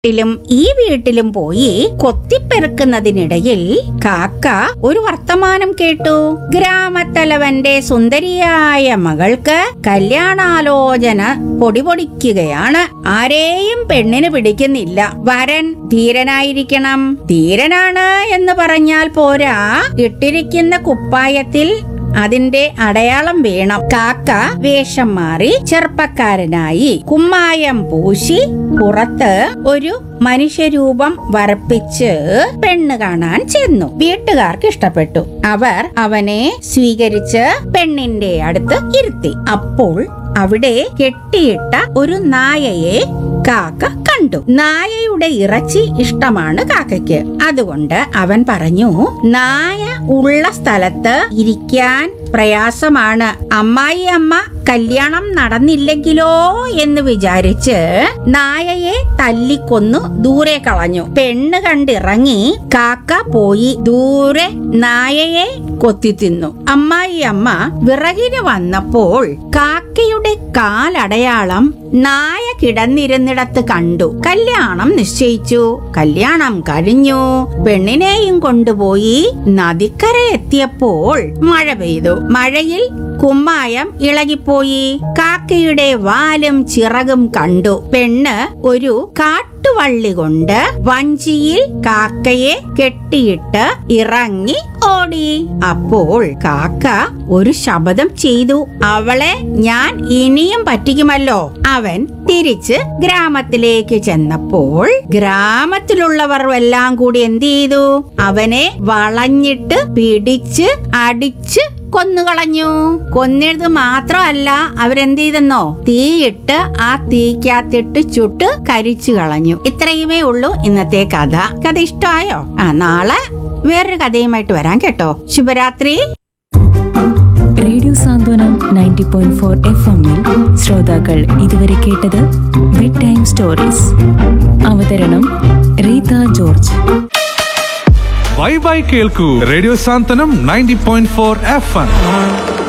വീട്ടിലും ഈ വീട്ടിലും പോയി കൊത്തിപ്പെറുക്കുന്നതിനിടയിൽ കാക്ക ഒരു വർത്തമാനം കേട്ടു ഗ്രാമത്തലവന്റെ സുന്ദരിയായ മകൾക്ക് കല്യാണാലോചന പൊടിപൊടിക്കുകയാണ് ആരെയും പെണ്ണിന് പിടിക്കുന്നില്ല വരൻ ധീരനായിരിക്കണം ധീരനാണ് എന്ന് പറഞ്ഞാൽ പോരാ ഇട്ടിരിക്കുന്ന കുപ്പായത്തിൽ അതിന്റെ അടയാളം വേണം കാക്ക വേഷം മാറി ചെറുപ്പക്കാരനായി കുമ്മായം പൂശി പുറത്ത് ഒരു മനുഷ്യരൂപം വരപ്പിച്ച് പെണ്ണ് കാണാൻ ചെന്നു വീട്ടുകാർക്ക് ഇഷ്ടപ്പെട്ടു അവർ അവനെ സ്വീകരിച്ച് പെണ്ണിന്റെ അടുത്ത് ഇരുത്തി അപ്പോൾ അവിടെ കെട്ടിയിട്ട ഒരു നായയെ കാക്ക കണ്ടു നായയുടെ ഇറച്ചി ഇഷ്ടമാണ് കാക്കയ്ക്ക് അതുകൊണ്ട് അവൻ പറഞ്ഞു നായ ഉള്ള സ്ഥലത്ത് ഇരിക്കാൻ പ്രയാസമാണ് അമ്മായി അമ്മ കല്യാണം നടന്നില്ലെങ്കിലോ എന്ന് വിചാരിച്ച് നായയെ തല്ലിക്കൊന്നു ദൂരെ കളഞ്ഞു പെണ്ണ് കണ്ടിറങ്ങി കാക്ക പോയി ദൂരെ നായയെ കൊത്തി തിന്നു അമ്മായി അമ്മ വിറകിന് വന്നപ്പോൾ കാക്കയുടെ കാലടയാളം നായ കിടന്നിരുന്നിടത്ത് കണ്ടു കല്യാണം നിശ്ചയിച്ചു കല്യാണം കഴിഞ്ഞു പെണ്ണിനെയും കൊണ്ടുപോയി നദിക്കര എത്തിയപ്പോൾ മഴ പെയ്തു മഴയിൽ കുമ്മായം ഇളകിപ്പോയി കാക്കയുടെ വാലും ചിറകും കണ്ടു പെണ്ണ് ഒരു കാട്ടുവള്ളി കൊണ്ട് വഞ്ചിയിൽ കാക്കയെ കെട്ടിയിട്ട് ഇറങ്ങി ഓടി അപ്പോൾ കാക്ക ഒരു ശപഥം ചെയ്തു അവളെ ഞാൻ ഇനിയും പറ്റിക്കുമല്ലോ അവൻ തിരിച്ച് ഗ്രാമത്തിലേക്ക് ചെന്നപ്പോൾ ഗ്രാമത്തിലുള്ളവർ എല്ലാം കൂടി എന്ത് ചെയ്തു അവനെ വളഞ്ഞിട്ട് പിടിച്ച് അടിച്ച് കൊന്നുകളഞ്ഞു കൊന്നത് മാത്രമല്ല അവരെന്ത് ചെയ്തെന്നോ തീയിട്ട് ആ തീക്കകത്തിട്ട് ചുട്ട് കരിച്ചു കളഞ്ഞു ഇത്രയുമേ ഉള്ളൂ ഇന്നത്തെ കഥ കഥ ഇഷ്ടമായോ ആ നാളെ വേറൊരു കഥയുമായിട്ട് വരാം കേട്ടോ ശുഭരാത്രി radio Santhwanam ninety point four F എമ്മിൽ ശ്രോതാക്കൾ ഇതുവരെ കേട്ടത് ബെഡ് ടൈം സ്റ്റോറീസ് അവതരണം റീത ജോർജ് ബൈ ബൈ കേൾക്കൂ radio Santhwanam ninety point four F M